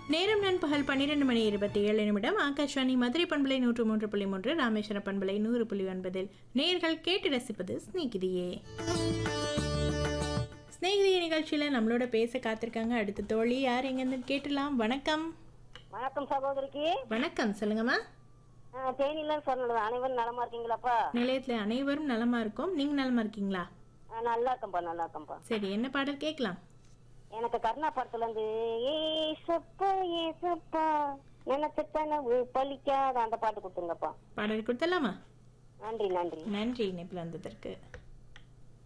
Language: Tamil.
நேரம் நண்பகல் பன்னிரெண்டு மணி இருபத்தி ஏழு நிமிடம் ஆகாஷ்வாணி மதுரை பண்பலை நூற்று மூன்று புள்ளி மூன்று ராமேஸ்வரம் பண்பலை நூறு புள்ளி ஒன்பதில் நேர்கள் கேட்டு ரசிப்பது ஸ்நேகிதியே ஸ்நேகிதிய நிகழ்ச்சியில் நம்மளோட பேச காத்திருக்காங்க அடுத்த தோழி யார் எங்கேருந்து கேட்டலாம் வணக்கம் வணக்கம் சகோதரிக்கு வணக்கம் சொல்லுங்கம்மா ஆ, தேனியில சொன்னது அனைவரும் நலமா இருக்கீங்களாப்பா நிலையத்தில் அனைவரும் நலமா இருக்கோம் நீங்க நலமா இருக்கீங்களா ஆ, நல்லா இருக்கேன்ப்பா நல்லா இருக்கேன்ப்பா சரி என்ன பாடல் கேட்கலாம் எனக்கு கருணா படத்துல இருந்து ஏசப்பா ஏசப்பா நினைச்ச கனவு பலிக்காத அந்த பாட்டு கொடுத்துருங்கப்பா பாடல் கொடுத்தலாமா நன்றி நன்றி நன்றி இணைப்பில் வந்ததற்கு